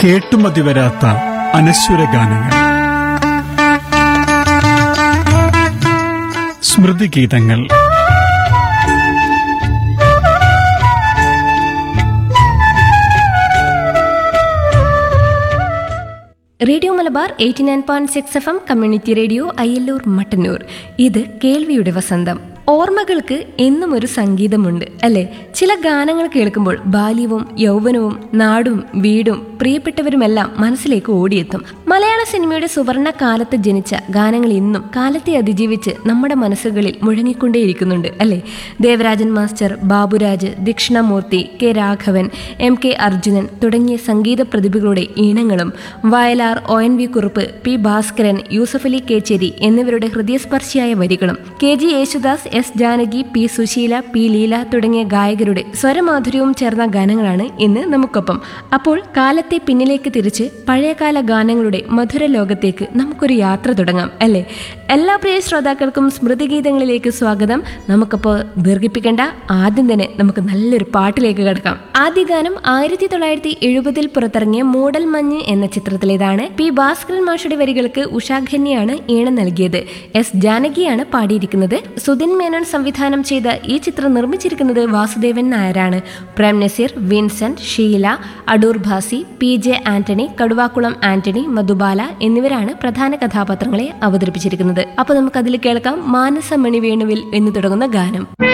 കേട്ടുമതി വരാത്ത അനശ്വര ഗാനങ്ങൾ സ്മൃതിഗീതങ്ങൾ radio Malabar eighty nine point six F M community radio Ayyallur Mattannur ഇത് കേൾവിയുടെ വസന്തം ഓർമ്മകൾക്ക് എന്നും ഒരു സംഗീതമുണ്ട് അല്ലെ ചില ഗാനങ്ങൾ കേൾക്കുമ്പോൾ ബാല്യവും യൗവനവും നാടും വീടും പ്രിയപ്പെട്ടവരുമെല്ലാം മനസ്സിലേക്ക് ഓടിയെത്തും മലയാള സിനിമയുടെ സുവർണ കാലത്ത് ജനിച്ച ഗാനങ്ങൾ ഇന്നും കാലത്തെ അതിജീവിച്ച് നമ്മുടെ മനസ്സുകളിൽ മുഴങ്ങിക്കൊണ്ടേയിരിക്കുന്നുണ്ട് അല്ലെ Devarajan master Baburaj Dakshinamoorthy K Raghavan M K Arjunan തുടങ്ങിയ സംഗീത പ്രതിഭകളുടെ ഈണങ്ങളും Vayalar O N V Kurup P Bhaskaran Yusafali Kecheri എന്നിവരുടെ ഹൃദയസ്പർശിയായ വരികളും K J Yesudas S Janaki P Susheela P Leela തുടങ്ങിയ ഗായകരുടെ സ്വരമാധുര്യവും ചേർന്ന ഗാനങ്ങളാണ് ഇന്ന് നമുക്കൊപ്പം അപ്പോൾ കാലത്തെ പിന്നിലേക്ക് തിരിച്ച് പഴയകാല ഗാനങ്ങളുടെ മധുര ലോകത്തേക്ക് നമുക്കൊരു യാത്ര തുടങ്ങാം അല്ലേ എല്ലാ പ്രിയ ശ്രോതാക്കൾക്കും സ്മൃതിഗീതങ്ങളിലേക്ക് സ്വാഗതം നമുക്കപ്പോൾ ദീർഘിപ്പിക്കേണ്ട ആദ്യം തന്നെ നമുക്ക് നല്ലൊരു പാട്ടിലേക്ക് കിടക്കാം ആദ്യ ഗാനം ആയിരത്തി തൊള്ളായിരത്തി എഴുപതിൽ പുറത്തിറങ്ങിയ മൂടൽ മഞ്ഞ് എന്ന ചിത്രത്തിലേതാണ് പി ഭാസ്കരൻ മാഷയുടെ വരികൾക്ക് ഉഷാഖന്യാണ് ഈണം നൽകിയത് എസ് ജാനകിയാണ് പാടിയിരിക്കുന്നത് സുധിൻ മേനോൻ സംവിധാനം ചെയ്ത ഈ ചിത്രം നിർമ്മിച്ചിരിക്കുന്നത് വാസുദേവൻ നായരാണ് പ്രേം നസീർ വിൻസെന്റ് ഷീല അടൂർ ഭാസി പി ജെ ആന്റണി കടുവാക്കുളം ആന്റണി മധുബാല എന്നിവരാണ് പ്രധാന കഥാപാത്രങ്ങളെ അവതരിപ്പിച്ചിരിക്കുന്നത് അപ്പൊ നമുക്ക് അതിൽ കേൾക്കാം മാനസമണി വേണുവിൽ എന്ന് തുടങ്ങുന്ന ഗാനം